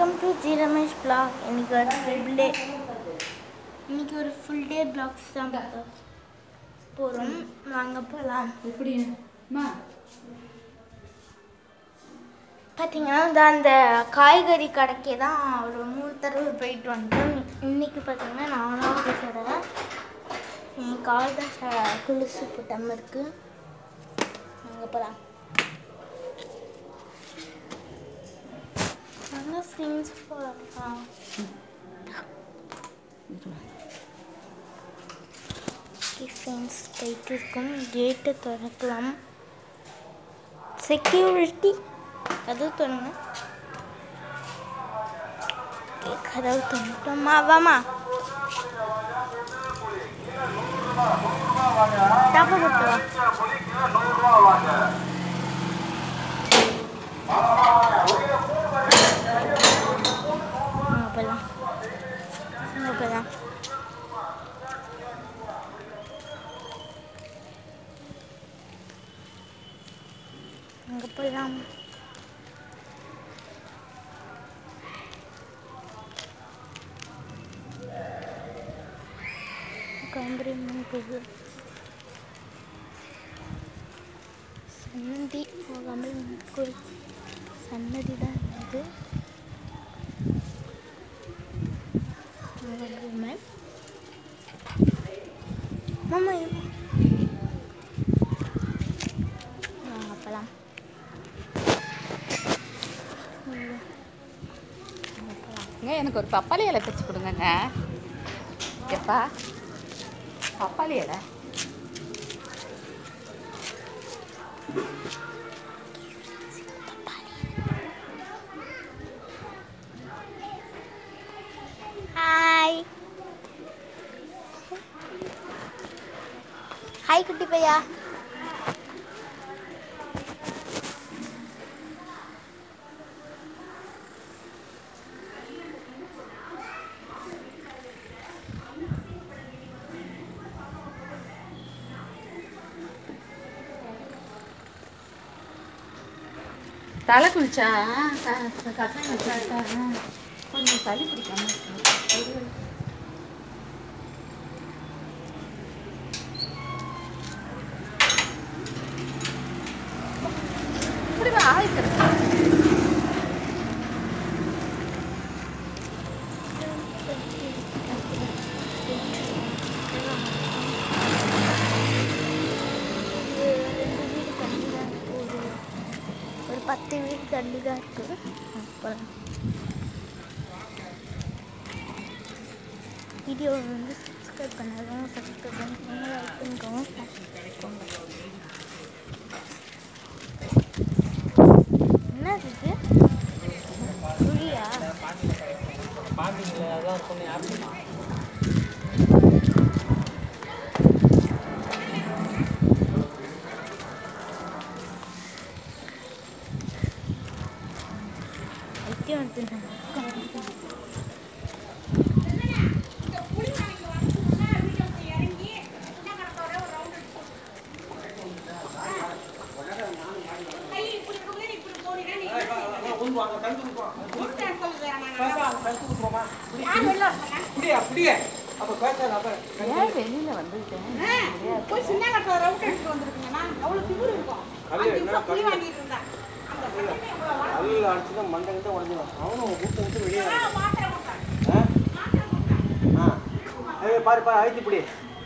Welcome to G Ramesh blog இன்னைக்கு ஒரு full day இன்னைக்கு ஒரு ஃபுல் டே பிளாக்ஸ் தான் பார்க்க போகிறோம் வாங்க போகலாம் எப்படி அம்மா பார்த்தீங்கன்னா இந்த அந்த காய்கறி கடைக்கே தான் ஒரு மூணு தடவை போயிட்டு வந்தோம் இன்னைக்கு பார்த்தீங்கன்னா நாலாவது தடவை என் கால் தான் ச- குலுசு புட்டம் இருக்கு அங்கே போகலாம் அங்கே ஃப்ரெண்ட்ஸ் போகலாம் ஃப்ரெண்ட்ஸ் போயிட்டு இருக்கோம் கேட்டை திறக்கலாம் செக்யூரிட்டி கதவு திறங்க Okay, கதவு திறந்துட்டோம்மா வாமா டாப்பா போட்டு வா அங்கே போகலாம் அங்கே போகலாம் அங்கே போகலாம் கம்பரிமன் கோவில் சன்னதி கம்பரிமன் கோவில் சன்னதி தான் இது கம்பரிமன் மாமா அப்பலாம் ஏங்க எனக்கு ஒரு பப்பாளி இலை தைச்சு கொடுங்கங்க எப்பா பப்பாளி இலை ஹாய் ஹாய் குட்டி பையா தலை குளிச்சா க- க- கசாயம் வச்சா கொஞ்சம் சளி பிடிக்காம இருக்கு. இப்படி வா, ஆயிக்கிறேன் இது ரெண்டு வீடு தள்ளி தான் இருக்கு ஒரு ஒரு பத்து வீடு தள்ளி தான் இருக்கு அப்புறம் வீடியோ வந்து சப்ஸ்கிரைப் பண்ணாதவங்க சப்ஸ்கிரைப் பண்ணிக்கோங்க லைக் பண்ணிக்கோங்க share பண்ணிக்கோங்க என்னது இது புரியா வைத்தியம் எடுத்துட்டாங்க ஏன் வெளியில வந்துட்டேன் போய் சின்ன கட்டில் ரவுண்ட் எடுத்துட்டு வந்திருக்கீங்கன்னா அவ்வளோ திமிரு இருக்கும் அஞ்சு நிமிஷம் புளி வாங்கிட்டு இருந்தேன் அந்த சட்டையை இவ்வளோ வா- கல்லில் அடிச்சுதான் மண்டங்கிட்ட உடஞ்சிடும் அவனும் கூட்டு விட்டு வெளியே ஆ, மாத்திரை கொடுத்தாங்க. ஆ ஆ ஏய் பாரு பாரு அழைத்து இப்படி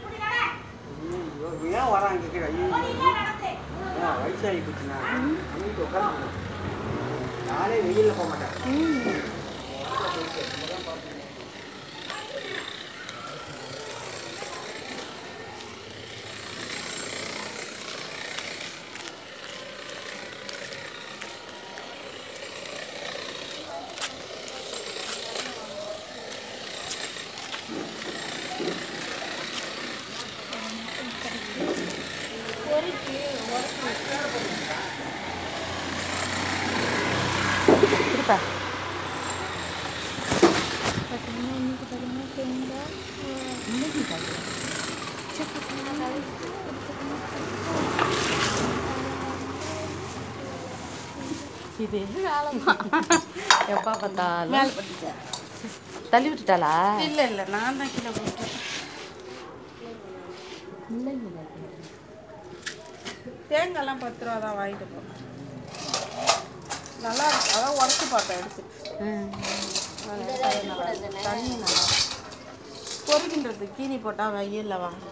ஐயோ ஏன் வராங்க கீழே ஐயோ ஏன் வயசாகி போச்சுண்ணா அன்னைக்கு உட்காந்து நானே வெயிலில் போக மாட்டேன் இருப்பா பார்த்தீங்கன்னா இன்னைக்கு பார்த்தீங்கன்னா தேங்காய் இன்னைக்கு காய்கறி. இது வேலைமா எப்போ பார்த்தாலும் மேலே பட்டுச்சேன் தள்ளி விட்டுட்டாளா இல்லை இல்லை நான் தான் கீழே போட்டேன் தேங்காய்லாம் பத்து ரூபா தான் வாங்கிட்டு போனேன் நல்லா இருக்கு அதான் உடச்சி பார்த்தேன் எடுத்து தண்ணி நல்லா பொறிக்கின்றது கீனி போட்டால் வெயில்ல வாங்க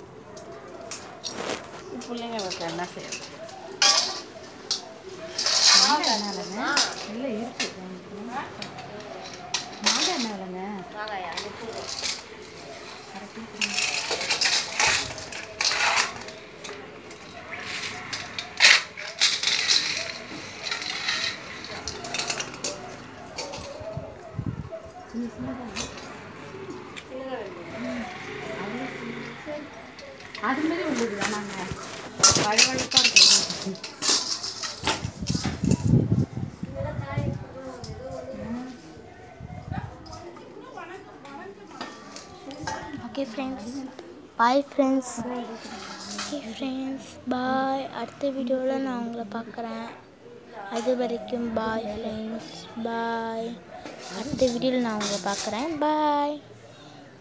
பிள்ளைங்க வைக்க என்ன செய்யறது இல்லை இருக்கு மாங்காய் என்ன விலைங்க அது மாதிரி உள்ளது வேணாங்க வழவழப்பாக இருக்கு okay friends bye friends okay friends bye அடுத்த வீடியோவில் நான் உங்களை பார்க்குறேன் அது வரைக்கும் பாய் ஃப்ரெண்ட்ஸ் பாய் அடுத்த வீடியோவில் நான் உங்களை பார்க்குறேன் பாய்